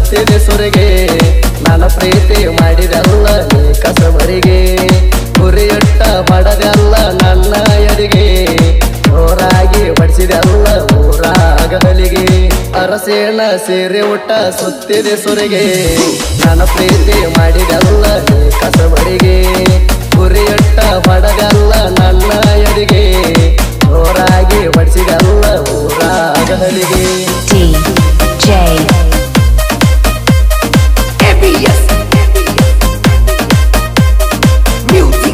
ಸುತ್ತಿದೆ ಸುರಿಗೆ ನನ್ನ ಪ್ರೀತಿ ಮಾಡಿದೆಲ್ಲ ನೀ ಕಸಬರಿಗೆ ಗುರಿಯಟ್ಟ ಮಾಡದೆಲ್ಲ ನನ್ನ ಎರಿಗೆ ಜೋರಾಗಿ ಬಡಿಸಿದೆಲ್ಲ ಊರಾಗ ಹಲಿಗೆ ಅರಸೇನ ಸೀರೆ ಊಟ ಸುತ್ತಿದೆ ಸುರಿಗೆ ನನ್ನ ಪ್ರೀತಿ ಮಾಡಿದೆಲ್ಲ ನೀ ಕಸಬರಿಗೆ ಗುರಿಯಟ್ಟ ಮಾಡದೆಲ್ಲ ನನ್ನ ಎರಿಗೆ ಜೋರಾಗಿ ಬಡಿಸಿದೆಲ್ಲ ಊರಾಗ ಹಲಿಗೆ DJ ABS Music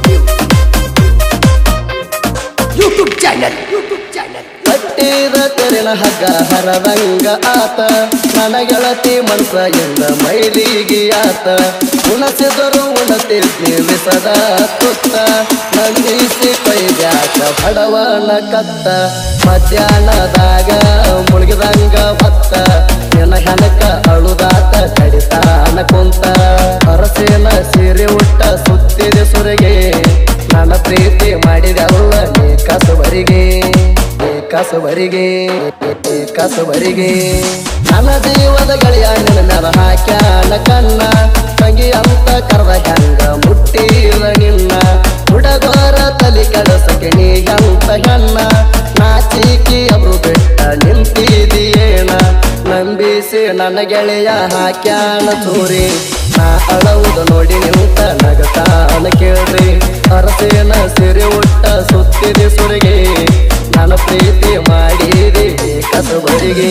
YouTube channel YouTube channel ಕಟ್ಟಿದ ತೆರಿನ ಹಗ್ಗ ಹರದಂಗ ಆತ ನನ್ನ ಗೆಳತಿ ಮನಸ ಎಂದ ಮೈಲಿಗೆ ಆತ ಉಣಸಿದರು ಉಣತಿದ್ನಿ ವಿಸದ ತುತ್ತ ನಂದಿಸಿ ಕೈಗ್ಯಾಕ ಬಡವನ ಕತ್ತ ಮಧ್ಯಾಹ್ನದಾಗ ಮುಳುಗಿದಂಗ ಭತ್ತ ನಿನ್ನ ಹೆನಕ ಅಳುದಾತ ಕಡಿತಾನ ಕುಂತ ಅರಸಿನ ಸೀರೆ ಉಟ್ಟ ಸುತ್ತಿದೆ ಸುರಿಗೆ ನನ್ನ ಪ್ರೀತಿ ಮಾಡಿದೆಲ್ಲ ನೀ ಕಸಬರಿಗೆ ನೀ ಕಸಬರಿಗೆ ನೀ ಕಸಬರಿಗೆ ನನ್ನ ಜೀವದ ಗಳಿಯ ನಿನ್ನ ಮ್ಯಾಲ ಹಾಕ್ಯಾನ ಕನ್ನ ತಂಗಿ ಅಂತ ಕರೆದ ಹೆಂಗ ಮುಟ್ಟಿದ ನಿನ್ನ ಹುಡಗೋರ ತಲಿ ಕೆಡಸಕ್ಕೆ ನೀ ಅಂತ ಹೆಣ್ಣ ನಾಚಿಕಿ ಅವರು ಬಿಟ್ಟ ನಿಂತಿದೀಯೇನ ನಂಬಿಸಿ ನನ್ನ ಗೆಳೆಯ ಹಾಕ್ಯಾನ ಚೂರಿ ನಾ ಅಳವುದು ನೋಡಿ ನಿಂತ ನಗತಾನ ಕೇಳ್ರಿ ಅರಸೇನ ಸಿರಿ ಉಟ್ಟ ಸುತ್ತಿದೆ ಸುರಿಗೆ ನನ್ನ ಪ್ರೀತಿ ಮಾಡಿದೆ ಕಸಬರಿಗೆ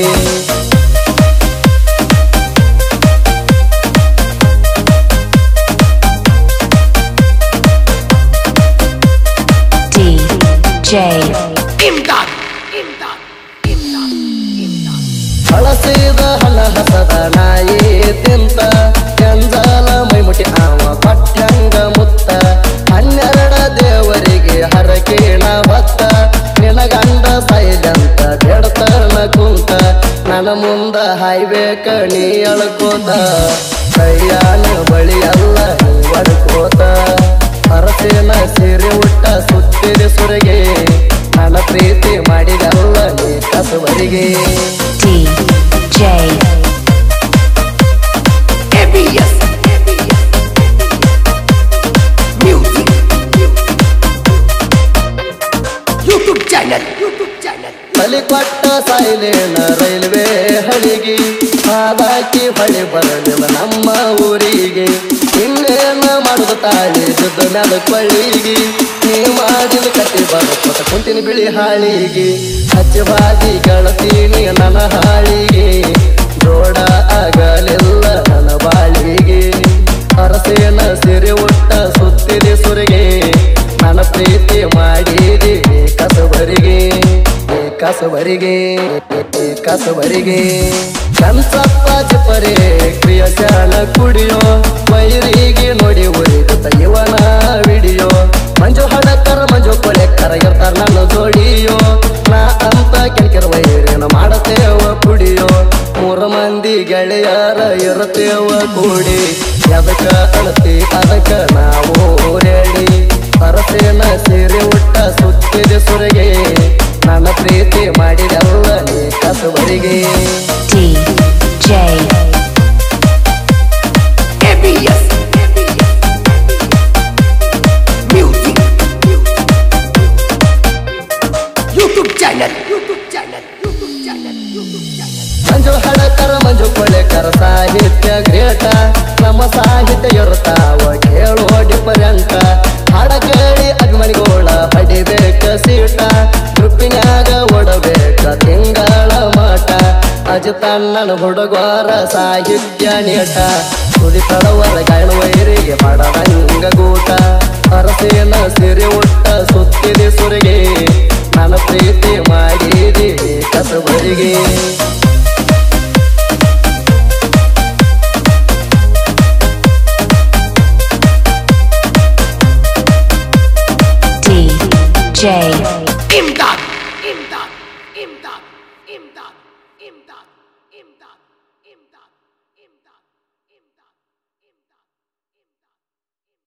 DJ Imdad Imdad Imdad Imdad ಬಳಸಿದ ಹಣ ಹಸದ ನಾಯಿ ತಿಂತ ಕೆಂಜಾಲ ಮೈಮುಟಿ ಆವ ಪಟ್ಟಂಗ ಮುತ್ತ ಹನ್ನೆರಡ ದೇವರಿಗೆ ಹರಕೇಣ ಭತ್ತ ನಿನ ಗಂಡ ಸೈಲಂತ ಬೇಡ್ತನ ಕುಂತ ನನ್ನ ಮುಂದ ಹಾಯ್ಬೇಕ ನೀ ಅಳ್ಕೋತ ಕೈಯಾನ ಬಳಿ ಎಲ್ಲ ನೀ ಒಡ್ಕೋತ ಅರಸಿನ ಸೀರೆ ಉಟ್ಟ ಸುತ್ತಿದೆ ಸುರಗೆ ನನ್ನ ಪ್ರೀತಿ ಮಾಡಿದೆಲ್ಲ ನೀ ಕಸಬರಿಗೆ DJ ABS Music YouTube channel YouTube channel ಬಲಿ ಕೊಟ್ಟ ಸಾಯ್ಲೇನ ರೈಲ್ವೆ ಹಳಿಗೆ ಹಾದಾಕಿ ಹೊಳಿ ಬರಲಿಲ್ಲ ನಮ್ಮ ಊರಿಗೆ ಇನ್ನೇನ ಮಾಡುದು ತಾಳಿ ಬಿದ್ದ ಮ್ಯಾಲ ಕೊಳ್ಳಿಗೆ ನೀ ಮಾಡಿದ ಕಟ್ಟಿ ಬರುತ್ತ ಕುಂತಿನ ಬಿಳಿ ಹಾಳಿಗೆ ಹಚ್ಚಿ ಬಾಗಿ ಗಳತೀನಿ ನನ್ನ ಹಾಳಿಗೆ ಜೋಡ ಆಗಲಿಲ್ಲ ನನ್ನ ಬಾಳಿಗೆ ಅರಸೇನ ಸಿರಿ ಉಟ್ಟ ಸುತ್ತಿದೆ ಸುರಿಗೆ ನನ್ನ ಪ್ರೀತಿ ಮಾಡಿದೆ ಕಸಬರಿಗೆ ಕಸಬರಿಗೆ ಕಸಬರಿಗೆ ಕನ್ಸಪ್ಪ ಚಿಪರೆ ಕ್ರಿಯಶಾಲ ಕುಡಿಯೋ ವೈರಿಗೆ ನೋಡಿ ಉರಿಗುತ್ತ ಇವನ ವಿಡಿಯೋ ಮಂಜು ಹಡಕರ ಮಂಜು ಕೊಳೆಕರ ಇರ್ತಾರ ನನ್ನ ಜೋಡಿಯೋ ನಾ ಅಂತ ಕೆಲ್ಕೆರ ವೈರಿನ ಮಾಡತೇವ ಕುಡಿಯೋ ಮೂರು ಮಂದಿ ಗೆಳೆಯರ ಇರತೇವ ಕೂಡಿ ಎದಕ್ಕ ಅಳತಿ ಅದಕ್ಕ ನಾವು ರೆಡಿ ಅರಸೇನ ಸೀರೆ ಉಟ್ಟ ಸುತ್ತಿದೆ ಸುರಗೆ ನನ್ನ ಪ್ರೀತಿ ಮಾಡಿದೆಲ್ಲ ನೀ ಕಸಬರಿಗೆ DJ ABS Music YouTube channel YouTube channel YouTube channel YouTube channel ಮಂಜು ಹಡಕರ ಮಂಜು ಕೊಳೆಕರ ಸಾಹಿತ್ಯ ಗ್ರೇಟ ನಮ್ಮ ಸಾಹಿತ್ಯ ಇರುತ್ತಾವ ಕೇಳೋ ಡಿಫರೆಂಟ ಹಾಡ ಕೇಳಿ ಅಭಿಮಾನಿಗೋಳ ಪಡಿಬೇಕ ಸೀಟ ಗ್ರೂಪಿನ್ಯಾಗ ಒಡಬೇಕ ತಿಂಗಳ ಮಠ ಅಜಿತಣ್ಣನ ಹುಡುಗರ ಸಾಹಿತ್ಯ ನೀಟ ಸುದಿ ತಡವರ ಗಾಯನ ವೈರಿಗೆ ಮಾಡದಂಗ ಗೂಟ ಅರಸೇನ ಸಿರಿ ಉಟ್ಟ ಸುತ್ತಿದೆ ಸುರಿಗೆ ನನ್ನ ಪ್ರೀತಿ ಮಾಡಿದೆ ಕಸಬರಿಗೆ DJ Imdad Imdad Imdad Imdad Imdad Imdad Imdad Imdad